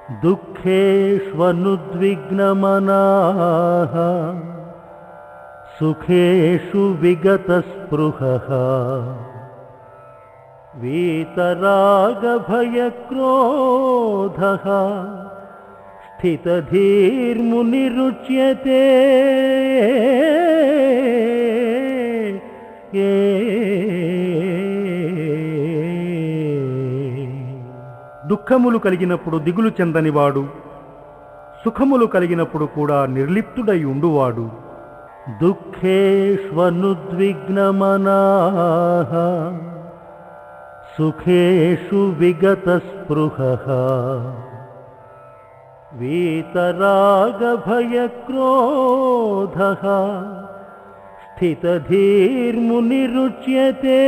दुःखेष्वनुद्विग्नमनाः सुखेषु विगतस्पृहः वीतरागभयक्रोधः स्थितधीर्मुनिरुच्यते దుఃఖములు కలిగినప్పుడు దిగులు చెందనివాడు సుఖములు కలిగినప్పుడు కూడా నిర్లిప్తుడై ఉండువాడు దుఃఖేష్వనుద్విగ్నమనాः సుఖేషు విగతస్పృహः వీతరాగభయక్రోధः స్థితధీర్మునిరుచ్యతే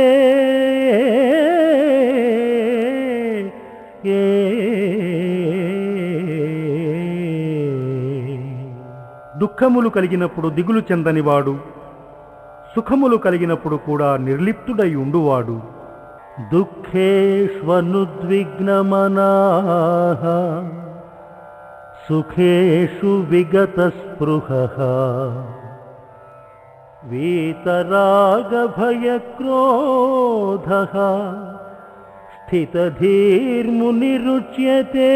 దుఃఖములు కలిగినప్పుడు దిగులు చెందనివాడు సుఖములు కలిగినప్పుడు కూడా నిర్లిప్తుడై ఉండువాడు దుఃఖేష్వనుద్విగ్నమనాः సుఖేషు విగతస్పృహः వీతరాగభయక్రోధः స్థితధీర్మునిరుచ్యతే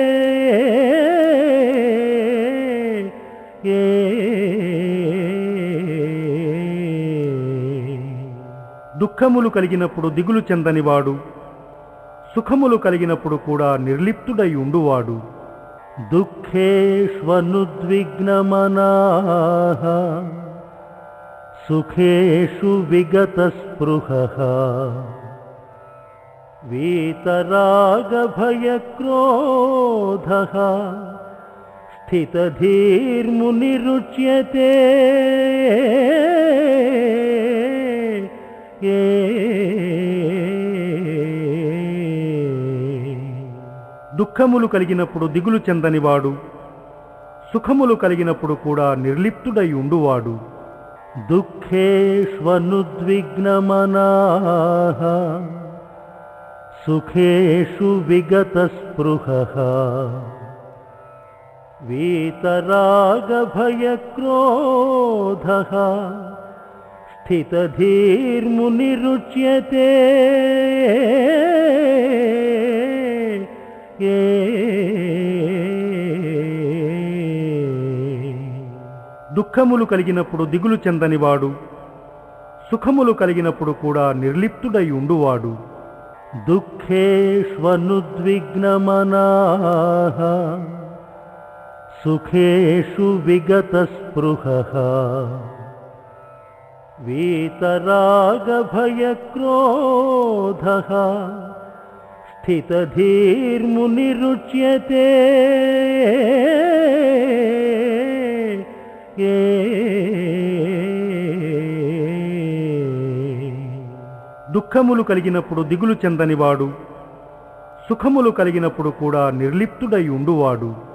దుఃఖములు కలిగినప్పుడు దిగులు చెందనివాడు సుఖములు కలిగినప్పుడు కూడా నిర్లిప్తుడై ఉండువాడు దుఃఖేష్వనుద్విగ్నమనాः సుఖేషు విగతస్పృహः వీతరాగభయక్రోధः స్థితధీర్మునిరుచ్యతే దుఃఖములు కలిగినప్పుడు దిగులు చెందనివాడు సుఖములు కలిగినప్పుడు కూడా నిర్లిప్తుడై ఉండువాడు దుఃఖేష్వనుద్విగ్నమనాः సుఖేషు విగతస్పృహः వీతరాగభయక్రోధः స్థితధీర్మునిరుచ్యతే దుఃఖములు కలిగినప్పుడు దిగులు చెందనివాడు సుఖములు కలిగినప్పుడు కూడా నిర్లిప్తుడై ఉండువాడు దుఃఖేష్వనుద్విగ్నమనాः సుఖేషు విగతస్పృహः వీతరాగభయక్రోధः స్థితధీర్మునిరుచ్యతే దుఃఖములు కలిగినప్పుడు దిగులు చెందనివాడు సుఖములు కలిగినప్పుడు కూడా నిర్లిప్తుడై ఉండువాడు